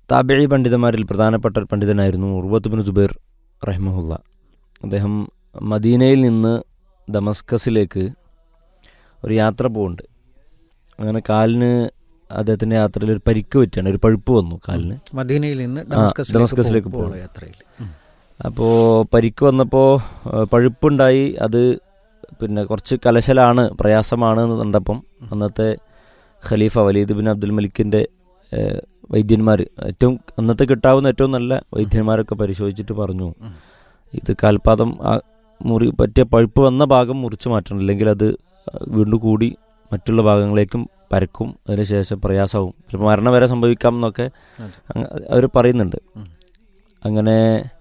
താബിഴി പണ്ഡിതന്മാരിൽ പ്രധാനപ്പെട്ട ഒരു പണ്ഡിതനായിരുന്നു ഉർവത്ത് ബിൻ ജുബൈർ റഹ്മുല്ല അദ്ദേഹം മദീനയിൽ നിന്ന് ദമസ്കസിലേക്ക് ഒരു യാത്ര പോകുന്നുണ്ട് അങ്ങനെ കാലിന് അദ്ദേഹത്തിൻ്റെ യാത്രയിൽ ഒരു പരിക്ക് പറ്റിയാണ് ഒരു പഴുപ്പ് വന്നു കാലിന് മദീനയിൽ നിന്ന് ഡമസ്കസിലേക്ക് ഡമസ്കസിലേക്ക് പോകുമ്പോൾ പോകുന്ന യാത്രയിൽ ഉം. അപ്പോൾ പരിക്ക് വന്നപ്പോൾ പഴുപ്പുണ്ടായി അത് പിന്നെ കുറച്ച് കലശലാണ് പ്രയാസമാണ് എന്ന് കണ്ടപ്പം അന്നത്തെ ഖലീഫ വലീദ് ബിൻ അബ്ദുൽ മലിക്കിൻ്റെ വൈദ്യന്മാർ ഏറ്റവും അന്നത്തെ കിട്ടാവുന്ന ഏറ്റവും നല്ല വൈദ്യന്മാരൊക്കെ പരിശോധിച്ചിട്ട് പറഞ്ഞു ഉം. ഇത് കാൽപാദം ആ മുറി പറ്റിയ പഴുപ്പ് വന്ന ഭാഗം മുറിച്ച് മാറ്റണം അല്ലെങ്കിൽ അത് വീണ്ടും കൂടി മറ്റുള്ള ഭാഗങ്ങളിലേക്കും പരക്കും അതിനുശേഷം പ്രയാസവും ചിലപ്പോൾ മരണം വരെ സംഭവിക്കാം എന്നൊക്കെ അതെ. അവർ പറയുന്നുണ്ട് ഉം. അങ്ങനെ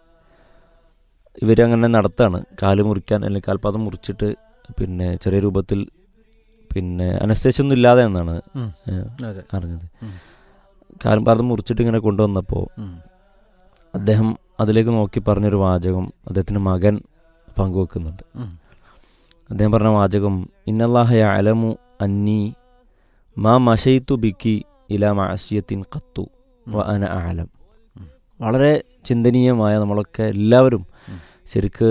ഇവരങ്ങനെ നടത്താണ് കാല് മുറിക്കാൻ അല്ലെങ്കിൽ കാൽപാദം മുറിച്ചിട്ട് പിന്നെ ചെറിയ രൂപത്തിൽ പിന്നെ അനസ്തേഷ്യ ഒന്നും ഇല്ലാതെ എന്നാണ് ഉം. ഏഹ്, അതെ അറിഞ്ഞത് ഉം. കാൽപാദം മുറിച്ചിട്ട് ഇങ്ങനെ കൊണ്ടുവന്നപ്പോൾ ഉം. അദ്ദേഹം അതിലേക്ക് നോക്കി പറഞ്ഞൊരു വാചകം അദ്ദേഹത്തിൻ്റെ മകൻ പങ്കുവെക്കുന്നുണ്ട് ഉം. അദ്ദേഹം പറഞ്ഞ വാചകം ഇന്നല്ലാഹ അലമു അന്നി മാ മഷയിത്തു ബിക്കി ഇല മാസിയത്തിൻ കത്തു വ അന ആലം ഉം. വളരെ ചിന്തനീയമായ നമ്മളൊക്കെ എല്ലാവരും ഉം. ശരിക്ക്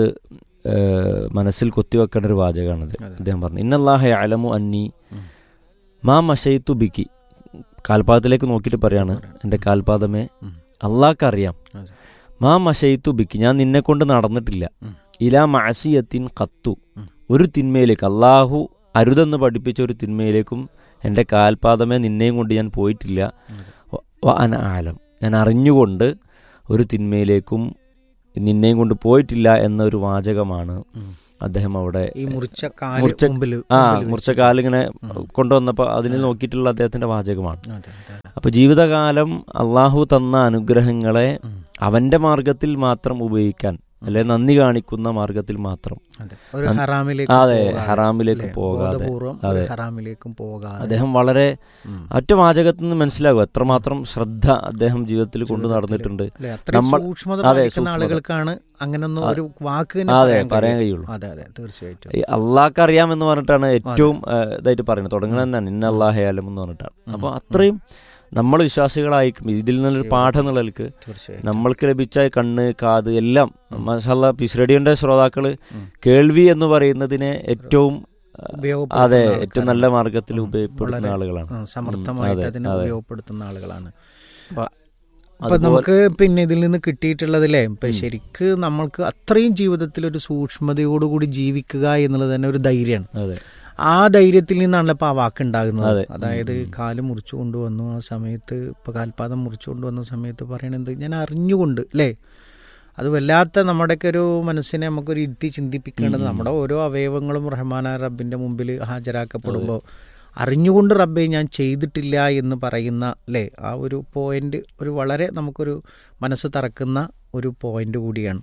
ഏഹ്, മനസ്സിൽ കൊത്തിവെക്കേണ്ട ഒരു വാചകമാണിത് അതെ. അദ്ദേഹം പറഞ്ഞു ഇന്നല്ലാഹ അലമു അന്നി ഉം. മാ മഷയിത്തു ബിക്കി കാൽപാദത്തിലേക്ക് നോക്കിയിട്ട് പറയാണ് എൻ്റെ കാൽപാദമേ ഉം. അള്ളാഹ്ക്കറിയാം അതെ. മാ മഷയിത്തു ബിക്കി ഞാൻ നിന്നെ കൊണ്ട് നടന്നിട്ടില്ല ഉം. ഇലാ മാസിയത്തിൻ കത്തു ഉം. ഒരു തിന്മയിലേക്ക് അള്ളാഹു അരുതെന്ന് പഠിപ്പിച്ച ഒരു തിന്മയിലേക്കും എൻ്റെ കാൽപാദമേ നിന്നെയും കൊണ്ട് ഞാൻ പോയിട്ടില്ല അതെ. വ- വ അന ആലം ഞാൻ അറിഞ്ഞുകൊണ്ട് ഒരു തിന്മയിലേക്കും നിന്നെയും കൊണ്ട് പോയിട്ടില്ല എന്നൊരു വാചകമാണ് ഉം. അദ്ദേഹം അവിടെ ഈ മുറിച്ച കാല് മുറിച്ച- മുമ്പില് ആ മുമ്പില് മുറിച്ച വെച്ചിട്ട്. കാലിങ്ങനെ ഉം. കൊണ്ടുവന്നപ്പോൾ അതിന് നോക്കിയിട്ടുള്ള അദ്ദേഹത്തിന്റെ വാചകമാണ് അതെ, അതെ, അതെ. അപ്പൊ ജീവിതകാലം അള്ളാഹു തന്ന അനുഗ്രഹങ്ങളെ ഉം. അവന്റെ മാർഗത്തിൽ മാത്രം ഉപയോഗിക്കാൻ അല്ലെ നന്ദി കാണിക്കുന്ന മാർഗത്തിൽ മാത്രം അതെ. ഒരു അൻ- ഹറാമിലേക്ക് അതെ പോകാതെ, ഹറാമിലേക്ക് അല്ലേ? പോകാതെ ബോധപൂർവം അതെ. ഒരു ഹറാമിലേക്കും പോകാതെ അദ്ദേഹം വളരെ ഉം. ഒറ്റ വാചകത്തിൽ നിന്ന് മനസ്സിലാകും എത്രമാത്രം ശ്രദ്ധ അദ്ദേഹം ജീവിതത്തിൽ കൊണ്ടു ജീവിതത്തില് നടന്നിട്ടുണ്ട് അല്ലേ? അത്രയും നമ്മൾ- സൂക്ഷ്മത അതെ, പാലിക്കുന്ന സൂക്ഷ്മത. ആളുകൾക്കാണ് അങ്ങനൊന്നും ആ, ഒരു വാക്ക് തന്നെ അതെ പറയാൻ പറയാൻ കഴിയും. കഴിയുള്ളൂ അതെ അതെ തീർച്ചയായിട്ടും ഈ അള്ളാഹ്ക്ക് അറിയാമെന്ന് പറഞ്ഞിട്ടാണ് ഏറ്റവും ആ, ഇതായിട്ട് പറയുന്നത് തുടങ്ങുന്നത് തന്നെയാണ് ഇന്ന അള്ളാഹയാലം എന്ന് പറഞ്ഞിട്ടാണ് ഉം. അപ്പോൾ അത്രയും നമ്മൾ വിശ്വാസികളായിരിക്കും ഇതിൽ നിന്നൊരു പാഠം എന്നുള്ള നിലക്ക് തീർച്ചയായിട്ടും നമ്മൾക്ക് ലഭിച്ച കണ്ണ് കാത് എല്ലാം മസാല പിസ് റേഡിയോന്റെ ശ്രോതാക്കള് ഉം. കേൾവി എന്ന് പറയുന്നതിനെ ഏറ്റവും ആ, ഉപയോഗപ്പെടുത്തുന്ന അതെ ആൾക്കാരാണ്. ഏറ്റവും നല്ല മാർഗത്തിൽ ഉം. ഉപയോഗപ്പെടുന്ന വളരെ, ആളുകളാണ് ആ, സമർത്ഥമായിട്ട് അതെ, അതിനെ അതെ. ഉപയോഗപ്പെടുത്തുന്ന ആളുകളാണ് അപ്പൊ അപ്പൊ അതുപോലെ- നമുക്ക് പിന്നെ ഇതിൽ നിന്ന് കിട്ടിയിട്ടുള്ളതില്ലേ ഇപ്പൊ ഉം. ശരിക്ക് നമ്മൾക്ക് അത്രയും ജീവിതത്തിൽ ഒരു സൂക്ഷ്മതയോടുകൂടി ജീവിക്കുക എന്നുള്ളത് തന്നെ ഒരു ധൈര്യമാണ് അതെ ആ ധൈര്യത്തിൽ നിന്നാണല്ലോ ഇപ്പൊ ആ വാക്ക് ഉണ്ടാകുന്നത് അതെ. അതായത് ഉം, ഉം. കാല് കാല് മുറിച്ചു കൊണ്ടുവന്നു ആ സമയത്ത് ഇപ്പൊ കാൽപാദം മുറിച്ചു കൊണ്ടുവന്ന സമയത്ത് പറയണത് ഞാൻ അറിഞ്ഞുകൊണ്ട് അല്ലേ അത് വല്ലാത്ത നമ്മുടെയൊക്കെ ഒരു മനസ്സിനെ നമുക്കൊരു ഇരുത്തി ചിന്തിപ്പിക്കേണ്ടത് ഉം, ഉം. നമ്മുടെ ഓരോ അവയവങ്ങളും റഹ്മാന റബ്ബിന്റെ മുമ്പിൽ ഹാജരാക്കപ്പെടുമ്പോൾ അറിഞ്ഞുകൊണ്ട് റബ്ബെ ഞാൻ ചെയ്തിട്ടില്ല എന്ന് പറയുന്ന അല്ലേ ആ ഒരു പോയിന്റ് ഒരു വളരെ നമുക്കൊരു മനസ്സ് തറക്കുന്ന ഒരു പോയിന്റ് കൂടിയാണ്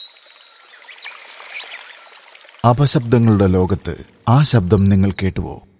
അപശബ്ദങ്ങളുടെ ലോകത്ത് ആ ശബ്ദം നിങ്ങൾ കേട്ടുവോ